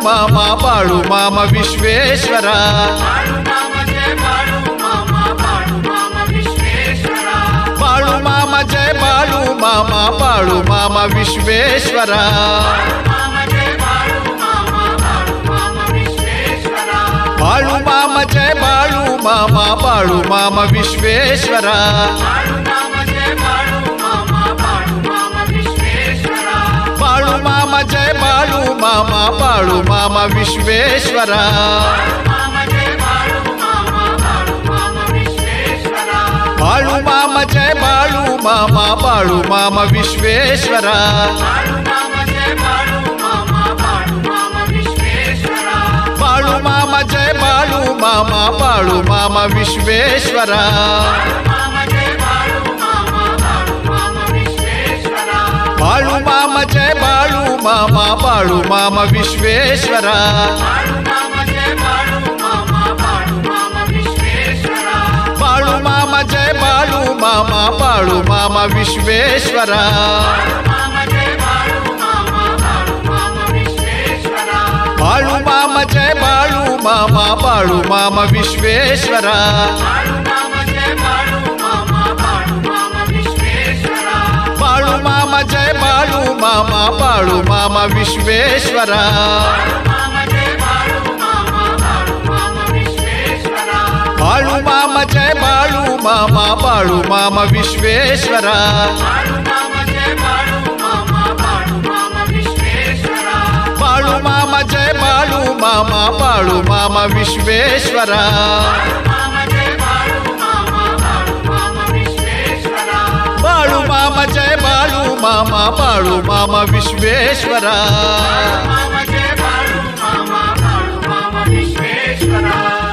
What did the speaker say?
ಮಾಮ ಬಾಳು ಮಾಮ ವಿಶ್ವೇಶ್ವರ ಬಾಳು ಮಾಮ ಜಯ ಬಾಳು ಮಾಮ ಬಾಳು ಮಾಮ ವಿಶ್ವೇಶ್ವರ ಬಾಳು ಮಾಮ ಜಯ ಬಾಳು ಮಾಮ ಬಾಳು ಮಾಮ ವಿಶ್ವೇಶ್ವರ ಬಾಳು ಮಾಮ ಜಯ ಬಾಳು ಮಾಮ ಬಾಳು ಮಾಮ ವಿಶ್ವೇಶ್ವರ ಬಾಳು ಮಾಮ ಜಯ ಬಾಳು ಮಾಮ ಬಾಳು ಮಾಮ ವಿಶ್ವೇಶ್ವರ ಬಾಳು ಮಾಮ ಜಯ ಬಾಳು ಮಾಮ ಬಾಳು ಮಾಮ ವಿಶ್ವೇಶ್ವರ ಬಾಳು ಮಾಮ ಜಯ ಬಾಳು ಮಾಮ ಬಾಳು ಮಾಮ ವಿಶ್ವೇಶ್ವರ ಬಾಳು ಮಾಮ ಜಯ ಬಾಳು ಮಾಮ ಬಾಳು ಮಾಮ ವಿಶ್ವೇಶ್ವರ ಬಾಳು ಮಾಮ ಜಯ ಬಾಳು ಮಾಮ ಬಾಳು ಮಾಮ ವಿಶ್ವೇಶ್ವರ ಬಾಳು ಮಾಮ ಜಯ ಬಾಳು ಮಾಮ ಬಾಳು ಮಾಮ ವಿಶ್ವೇಶ್ವರ ಬಾಳು ಮಾಮ ಜಯ ಬಾಳು ಮಾಮ ಬಾಳು ಮಾಮ ವಿಶ್ವೇಶ್ವರ ಬಾಳು ಮಾಮ ಜಯ ಬಾಳು ಮಾಮ ಬಾಳು ಮಾಮ ವಿಶ್ವೇಶ್ವರ ಬಾಳು ಮಾಮ ಜಯ ಬಾಳು ಮಾಮ ಬಾಳು ಮಾಮ ವಿಶ್ವೇಶ್ವರ ವಿಶ್ವೇಶ್ವರ